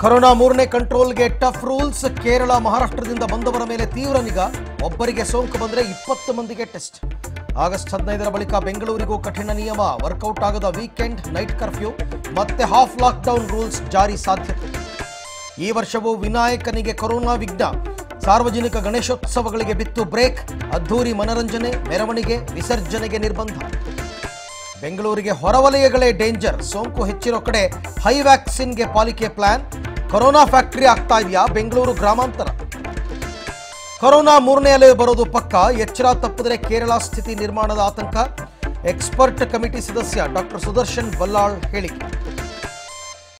corona ಮೂರನೇ ಕಂಟ್ರೋಲ್ಗೆ tough rules Kerala ಮಹಾರಾಷ್ಟ್ರದಿಂದ ಬಂದವರ ಮೇಲೆ ತೀವ್ರ ನಿಗಾ ಒಬ್ಬರಿಗೆ ಸೋಂಕು ಬಂದರೆ ಇಪ್ಪತ್ತು ಮಂದಿಗೆ ಟೆಸ್ಟ್ ಆಗಸ್ಟ್ ಹದಿನೈದರ ಬಳಿಕ ಬೆಂಗಳೂರಿಗೂ ಕಠಿಣ ನಿಯಮ ವರ್ಕೌಟ್ ಆಗದ ವೀಕೆಂಡ್ ನೈಟ್ ಕರ್ಫ್ಯೂ ಮತ್ತೆ ಹಾಫ್ ಲಾಕ್ಡೌನ್ ರೂಲ್ಸ್ ಜಾರಿ ಸಾಧ್ಯತೆ ಈ ವರ್ಷವೂ ವಿನಾಯಕನಿಗೆ ಕೊರೋನಾ ವಿಘ್ನ ಸಾರ್ವಜನಿಕ ಗಣೇಶೋತ್ಸವಗಳಿಗೆ ಬಿತ್ತು ಬ್ರೇಕ್ ಅದ್ಧೂರಿ ಮನರಂಜನೆ ಮೆರವಣಿಗೆ ವಿಸರ್ಜನೆಗೆ ನಿರ್ಬಂಧ ಬೆಂಗಳೂರಿಗೆ ಹೊರವಲಯಗಳೇ ಡೇಂಜರ್ ಸೋಂಕು ಹೆಚ್ಚಿರೋ ಕಡೆ ಹೈ ವ್ಯಾಕ್ಸಿನ್ಗೆ ಪಾಲಿಕೆ ಪ್ಲಾನ್ ಕೊರೋನಾ ಫ್ಯಾಕ್ಟರಿ ಆಗ್ತಾ ಇದೆಯಾ ಬೆಂಗಳೂರು ಗ್ರಾಮಾಂತರ ಕೊರೋನಾ ಮೂರನೇ ಅಲೆ ಬರೋದು ಪಕ್ಕ ಎಚ್ಚರ ತಪ್ಪಿದರೆ ಕೇರಳ ಸ್ಥಿತಿ ನಿರ್ಮಾಣದ ಆತಂಕ ಎಕ್ಸ್ಪರ್ಟ್ ಕಮಿಟಿ ಸದಸ್ಯ ಡಾಕ್ಟರ್ ಸುದರ್ಶನ್ ಬಲ್ಲಾಳ್ ಹೇಳಿಕೆ